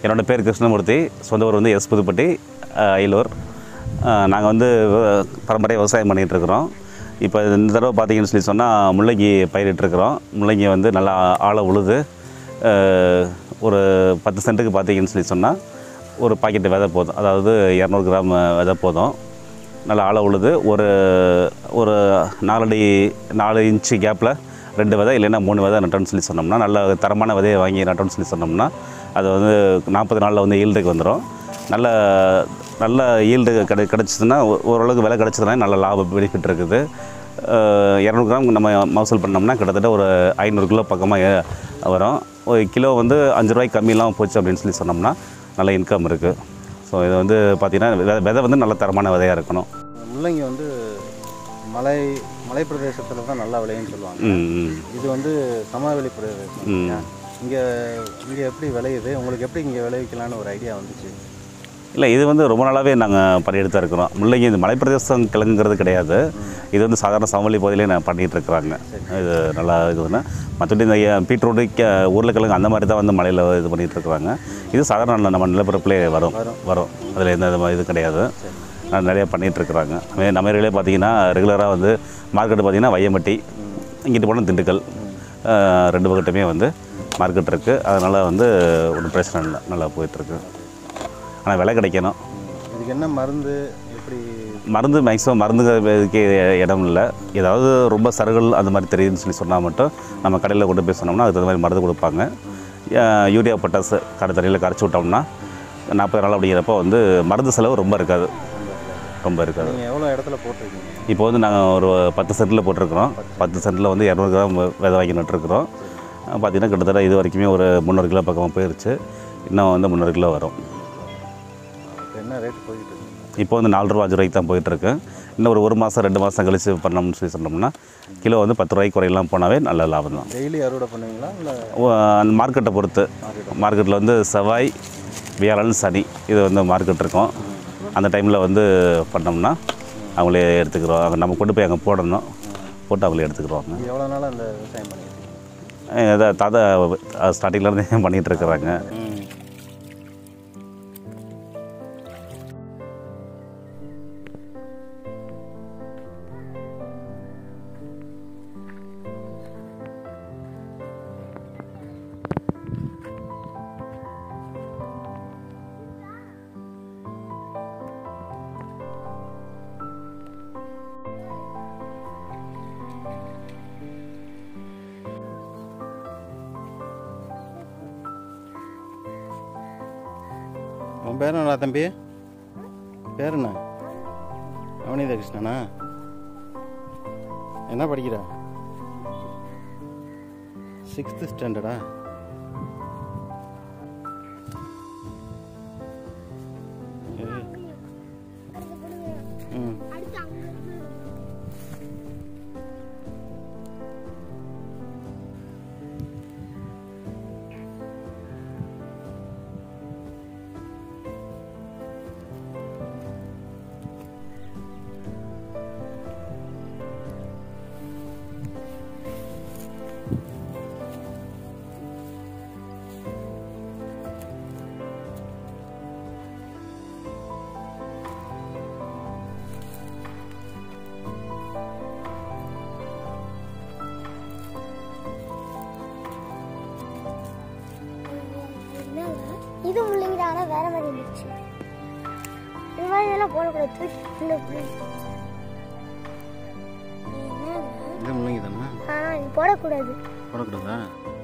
என்னோட பேர் கிருஷ்ணமூர்த்தி சொந்த ஊர் வந்து எஸ் புதுப்பட்டி அஹ், அயலூர் நாங்கள் வந்து விவ- பரம்பரையாக விவசாயம் பண்ணிகிட்டு இருக்கிறோம் இப்போ இந்த தடவை பார்த்தீங்கன்னு சொல்லி சொன்னால் முள்ளங்கி பயிரிட்டுருக்குறோம் முள்ளங்கி வந்து நல்லா ஆழ உழுது அஹ், ஒரு பத்து சென்ட்டுக்கு பார்த்தீங்கன்னு சொல்லி சொன்னால் ஒரு பாக்கெட்டு விதை போதும் அதாவது இரநூறு கிராம் விதை போதும் நல்லா ஆழ உழுது ஒரு ஒரு நாலடி நாலு இன்ச்சு கேப்பில் ரெண்டு விதை இல்லைன்னா மூணு விதை நட்டோன்னு சொல்லி சொன்னோம்னா நல்ல தரமான விதையை வாங்கி நட்டோன்னு சொல்லி சொன்னோம்னா அது வந்து நாற்பது நாளில் வந்து ஈல்டுக்கு வந்துடும் நல்ல நல்ல ஈல்டு கிடை கிடச்சிதுன்னா ஓரளவுக்கு விலை கிடச்சதுனா நல்ல லாப பெனிஃபிட் இருக்குது இரநூறு கிராம் நம்ம மகசூல் பண்ணோம்னா கிட்டத்தட்ட ஒரு ஐநூறு கிலோ பக்கமாக வரும் ஒரு கிலோ வந்து அஞ்சு ரூபாய்க்கு கம்மியெல்லாம் போச்சு அப்படின்னு சொல்லி சொன்னோம்னா நல்ல இன்கம் இருக்குது ஸோ இது வந்து பார்த்திங்கன்னா விதை- விதை வந்து நல்ல தரமான விதையாக இருக்கணும் முள்ளங்கி வந்து மலை மலை பிரதேசத்தில் தான் நல்லா விளையும்னு சொல்லுவாங்க ம் ம் இது வந்து சமவெளி பிரதேசம் ம். இங்கே இங்கே எப்படி விளையுது உங்களுக்கு எப்படி இங்கே விளைவிக்கலான்னு ஒரு ஐடியா வந்துச்சு இல்லை இது வந்து ரொம்ப நாளாகவே நாங்கள் பண்ணிட்டு தான் இருக்கிறோம் முள்ளங்கி இந்த மலைப்பிரதேசம் கிழங்குங்கிறது கிடையாது இது வந்து சாதாரண சமவெளி பகுதியிலே நான் பண்ணிகிட்டு இருக்கிறாங்க இது நல்லா இதுன்னு மற்றபடி இந்த ஏ- பீட்ரூட்டு கே உருளைக்கிழங்கு அந்த மாதிரி தான் வந்து மலையில் இது பண்ணிகிட்டு இருக்கிறாங்க இது சாதாரண நம்ம நிலப்பரப்புலே வரும் வரும் அதில் எந்த இது இது கிடையாது நான் நிறையா பண்ணிகிட்டு இருக்கிறாங்க நம்ம நம்ம ஏரியாவிலே பார்த்தீங்கன்னா ரெகுலராக வந்து மார்க்கெட்டு பார்த்தீங்கன்னா வையம்பட்டி இங்கிட்டு போனால் திண்டுக்கல் அஹ், ரெண்டு பக்கத்துமே வந்து மார்க்கெட் இருக்குது அதனால் வந்து ஒன்றும் பிரச்சனை இல்லை நல்லா போயிட்டுருக்கு ஆனால் விலை கிடைக்கணும் இதுக்கு என்ன மருந்து எப்படி மருந்து மேக்ஸிமம் மருந்துக்கு இடம் இல்லை ஏதாவது ரொம்ப சருகள் அந்த மாதிரி தெரியுதுன்னு சொல்லி சொன்னால் மட்டும் நம்ம கடையில் கொண்டு போய் சொன்னோம்னா அதுக்கு தகுந்த மாதிரி மருந்து கொடுப்பாங்க அஹ் யூரியா பொட்டாசு கடை தண்ணியில் கரைச்சி விட்டோம்னா நாற்பது நாள் அப்படிங்கிறப்போ வந்து மருந்து செலவு ரொம்ப இருக்காது ரொம்ப இருக்காது நீங்கள் எவ்வளோ இடத்துல போட்டிருக்கீங்க இப்போ வந்து நாங்கள் ஒரு பத்து சென்ட்டில் போட்டிருக்கிறோம் பத்து சென்ட்டில் வந்து இரநூறு கிராம் விதை வாங்கி நட்டுருக்குறோம் பார்த்தீங்கன்னா கிட்டத்தட்ட இது வரைக்குமே ஒரு முந்நூறு கிலோ பக்கமாக போயிருச்சு இன்னும் வந்து முந்நூறு கிலோ வரும் இப்போ என்ன ரேட் போயிட்டு இருக்கு இப்போ வந்து நாலு ரூபா அஞ்சு ரூபாய்க்கு தான் போயிட்டுருக்கு இன்னும் ஒரு ஒரு மாதம் ரெண்டு மாதம் கழித்து பண்ணோம்னு சொல்லி சொன்னோம்னா கிலோ வந்து பத்து ரூபாய்க்கு குறையெல்லாம் போனாவே நல்ல லாபம் தான் டெய்லி அறுவடை பண்ணுவீங்களா இல்லை அந்த மார்க்கெட்டை பொறுத்து மார்க்கெட்டில் வந்து செவ்வாய் வியாழன் சனி இது வந்து மார்க்கெட் இருக்கும் அந்த டைமில் வந்து பண்ணோம்னா அவங்களே எடுத்துக்கிறோம் அங்கே நம்ம கொண்டு போய் அங்கே போடணும் போட்டு அவங்களே எடுத்துக்கிறோங்க எவ்வளோ நாளாக அந்த விவசாயம் பண்ணிட்டு இதை தாத்தா ஸ்டார்டிங்லேருந்து பண்ணிகிட்டு இருக்கிறாங்க உன் பேர் என்னடா தம்பி பேர் என்ன நவநீத கிருஷ்ணனா என்ன படிக்கிற சிக்ஸ்த்து ஸ்டாண்டர்டா ம் என்னங்க இது முள்ளைங்கிற ஆனால் வேற மாதிரி இருந்துச்சு இது மாதிரி எல்லாம் போடக்கூடாது தூக்கி கீழே போடு. என்னங்க இது முள்ளங்கி தானே ஆனால் இது போடக்கூடாது போடக்கூடாதா